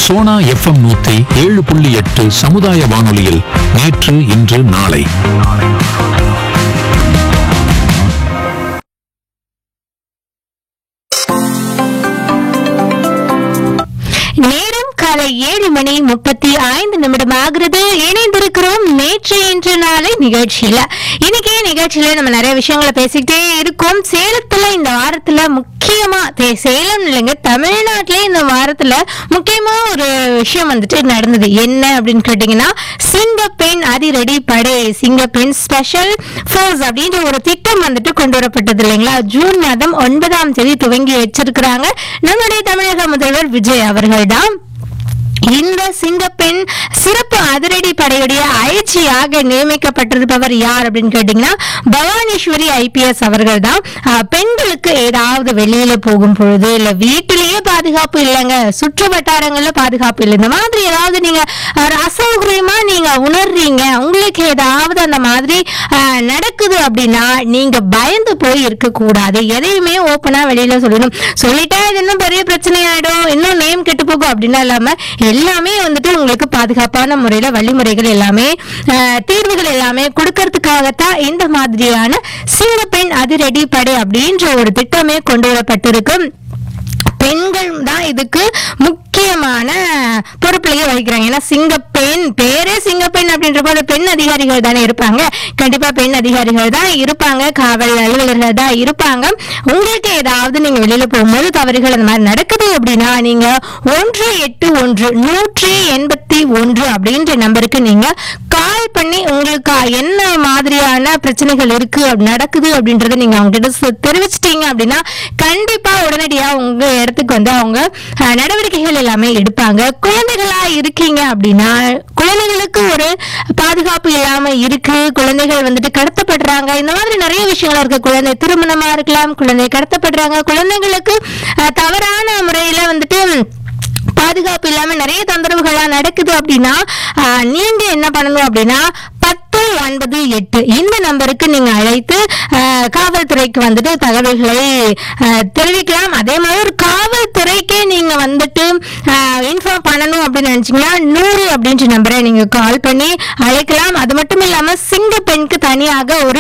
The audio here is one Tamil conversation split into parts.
சோனா எஃப்எம் நூத்தி ஏழு புள்ளி எட்டு சமுதாய வானொலியில் நேற்று இன்று நாளை நேரம் காலை ஏழு மணி முப்பத்தி ஐந்து நிமிடம் ஆகிறது இணைந்திருக்கிறோம் நேற்று இன்று நாளை நிகழ்ச்சியில இன்னைக்கு நிகழ்ச்சியில நம்ம நிறைய விஷயங்களை பேசிக்கிட்டே இருக்கோம் சேலத்துல இந்த வாரத்துல முக்கியமா தே- சேலம் இல்லைங்க தமிழ்நாட்டிலே இந்த வாரத்துல முக்கியமா ஒரு விஷயம் வந்துட்டு நடந்தது என்ன அப்படின்னு கேட்டீங்கன்னா சிங்கப்பெண் அதிரடி படை சிங்கப்பெண் ஸ்பெஷல் ஃபோர்ஸ் அப்படின்ற ஒரு திட்டம் வந்துட்டு கொண்டு வரப்பட்டது இல்லைங்களா ஜூன் மாதம் ஒன்பதாம் தேதி துவங்கி வச்சிருக்கிறாங்க நம்முடைய தமிழக முதல்வர் விஜய் அவர்கள்தான் இந்த சிங்கப்பெண் சிறப்பு அதிரடி படையுடைய ஐஜியாக நியமிக்கப்பட்டிருப்பவர் யார் அப்படின்னு கேட்டீங்கன்னா பவானீஸ்வரி ஐபிஎஸ் அவர்கள் தான் பெண்களுக்கு ஏதாவது வெளியில போகும் பொழுது இல்ல வீட்டிலேயே பாதுகாப்பு இல்லைங்க சுற்று வட்டாரங்கள்ல பாதுகாப்பு இல்லை இந்த மாதிரி ஏதாவது நீங்க ஒரு அசௌகரியமா நீங்க உணர்றீங்க உங்களுக்கு ஏதாவது அந்த மாதிரி அஹ், நடக்குது அப்படின்னா நீங்க பயந்து போய் இருக்க கூடாது எதையுமே ஓப்பனா வெளியில சொல்லணும் சொல்லிட்டா இது இன்னும் பெரிய பிரச்சனை ஆயிடும் இன்னும் நேம் கெட்டு போகும் அப்படின்னா இல்லாம எல்லாமே வந்துட்டு உங்களுக்கு பாதுகாப்பான முறையில வழிமுறைகள் எல்லாமே அஹ், தீர்வுகள் எல்லாமே கொடுக்கறதுக்காகத்தான் இந்த மாதிரியான சிங்கப்பெண் அதிரடி படை அப்படின்ற ஒரு திட்டமே கொண்டு வரப்பட்டிருக்கு பெண்கள் தான் இதுக்கு முக்கியமான பொறுப்புலையே வகிக்கிறாங்க ஏன்னா சிங்கப்பெண் பேரே சிங்கப்பெண் அப்படின்றப்ப அது பெண் அதிகாரிகள் தானே இருப்பாங்க கண்டிப்பா பெண் அதிகாரிகள் தான் இருப்பாங்க காவல் அலுவலர்கள் தான் இருப்பாங்க உங்களுக்கு ஏதாவது நீங்க வெளியில போகும்போது தவறுகள் அந்த மாதிரி நடக்குது அப்படின்னா நீங்க ஒன்று எட்டு ஒன்று நூற்றி எண்பத்தி ஒன்று அப்படின்ற நம்பருக்கு நீங்க கால் பண்ணி உங்களுக்கு என்ன மாதிரியான பிரச்சனைகள் இருக்கு அப்படி நடக்குது அப்படின்றத நீங்க அவங்க கிட்ட சொ- தெரிவிச்சிட்டீங்க அப்படின்னா கண்டிப்பா உடனடியா உங்க இடத்துக்கு வந்து அவங்க அஹ், நடவடிக்கைகள் எல்லாமே எடுப்பாங்க குழந்தைகளா இருக்கீங்க அப்படின்னா குழந்தைகளுக்கு ஒரு பாதுகாப்பு இல்லாம இருக்கு குழந்தைகள் வந்துட்டு கடத்தப்படுறாங்க இந்த மாதிரி நிறைய விஷயங்கள் இருக்கு குழந்தை திருமணமா இருக்கலாம் குழந்தை கடத்தப்படுறாங்க குழந்தைங்களுக்கு அஹ், தவறான முறையில வந்துட்டு பாதுகாப்பு இல்லாம நிறைய தொந்தரவுகள்லாம் நடக்குது அப்படின்னா ஆஹ், நீங்க என்ன பண்ணணும் அப்படின்னா பத்து ஒன்பது எட்டு இந்த நம்பருக்கு நீங்க அழைத்து ஆஹ், காவல்துறைக்கு வந்துட்டு தகவல்களை ஆஹ், தெரிவிக்கலாம் அதே மாதிரி ஒரு காவல்துறைக்கே நீங்க வந்துட்டு இன்ஃபார்ம் பண்ணணும் அப்படின்னு நினைச்சீங்கன்னா நூறு அப்படின்ற நம்பரை நீங்க கால் பண்ணி அழைக்கலாம் அது மட்டும் இல்லாம சிங்க பெண்ணுக்கு தனியாக ஒரு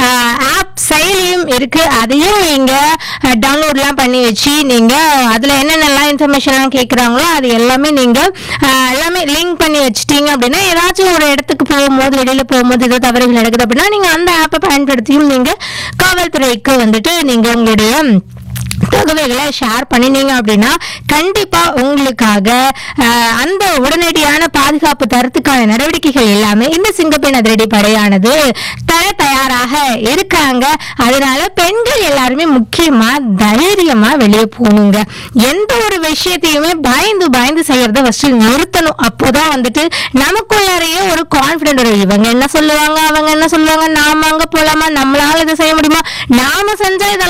ஆப் செயலியும் இருக்கு அதையும் நீங்க டவுன்லோட்லாம் பண்ணி வச்சு நீங்க அதுல என்னென்னலாம் இன்ஃபர்மேஷன்லாம் கேட்குறாங்களோ அது எல்லாமே நீங்க ஆஹ், எல்லாமே லிங்க் பண்ணி வச்சிட்டீங்க அப்படின்னா ஏதாச்சும் ஒரு இடத்துக்கு போகும்போது வெளியில போகும்போது ஏதோ தவறுகள் நடக்குது அப்படின்னா நீங்க அந்த ஆப்பை பயன்படுத்தியும் நீங்க காவல்துறைக்கு வந்துட்டு நீங்க உங்களுடைய தகவல்களை ஷேர் பண்ணினீங்க அப்படின்னா கண்டிப்பா உங்களுக்காக அஹ், அந்த உடனடியான பாதுகாப்பு தரத்துக்கான நடவடிக்கைகள் எல்லாமே இந்த சிங்கப்பெண் அதிரடி படையானது தர தயாராக இருக்காங்க அதனால பெண்கள் எல்லாருமே முக்கியமா தைரியமா வெளியே போகணுங்க எந்த ஒரு விஷயத்தையுமே பயந்து பயந்து செய்யறத ஃபர்ஸ்ட் நிறுத்தணும் அப்போதான் வந்துட்டு நமக்குள்ளாரையே ஒரு கான்பிடென்ட் வரும் இவங்க என்ன சொல்லுவாங்க அவங்க என்ன சொல்லுவாங்க நாம அங்க போலாமா நம்மளால இதை செய்ய முடியுமா நாம செஞ்சா இதெல்லாம்